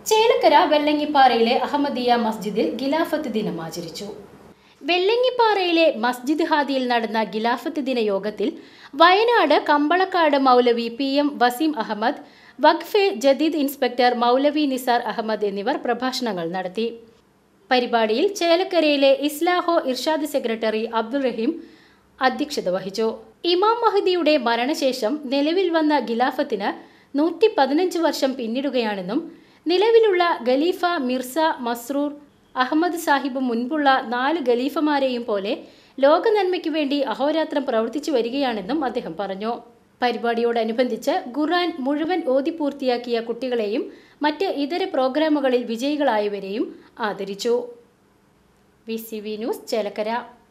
ചേലക്കര വെള്ളങ്ങിപ്പാറയിലെ അഹമ്മദിയ മസ്ജിദിൽ ഗിലാഫത്ത് ദിനം ആചരിച്ചു വെള്ളങ്ങിപ്പാറയിലെ മസ്ജിദ് ഹാദിയിൽ നടന്ന ഗിലാഫത്ത് ദിന യോഗത്തിൽ വയനാട് കമ്പളക്കാട് മൗലവി പി എം വസീം അഹമ്മദ് വഖഫെ ജദീദ് ഇൻസ്പെക്ടർ മൗലവി നിസാർ അഹമ്മദ് എന്നിവർ പ്രഭാഷണങ്ങൾ നടത്തി പരിപാടിയിൽ ചേലക്കരയിലെ ഇസ്ലാഹോ ഇർഷാദ് സെക്രട്ടറി അബ്ദുൾ റഹീം അധ്യക്ഷത വഹിച്ചു ഇമാം മഹദിയുടെ മരണശേഷം നിലവിൽ വന്ന ഗിലാഫത്തിന് നൂറ്റി പതിനഞ്ച് വർഷം പിന്നിടുകയാണെന്നും നിലവിലുള്ള ഖലീഫ മിർസ മസ്രൂർ അഹമ്മദ് സാഹിബ് മുൻപുള്ള നാല് ഖലീഫമാരെയും പോലെ ലോക നന്മയ്ക്കു വേണ്ടി അഹോരാത്രം പ്രവർത്തിച്ചു വരികയാണെന്നും അദ്ദേഹം പറഞ്ഞു പരിപാടിയോടനുബന്ധിച്ച് ഖുർആൻ മുഴുവൻ ഓതി പൂർത്തിയാക്കിയ കുട്ടികളെയും മറ്റ് ഇതര പ്രോഗ്രാമുകളിൽ വിജയികളായവരെയും ആദരിച്ചു V C V news Chelakkara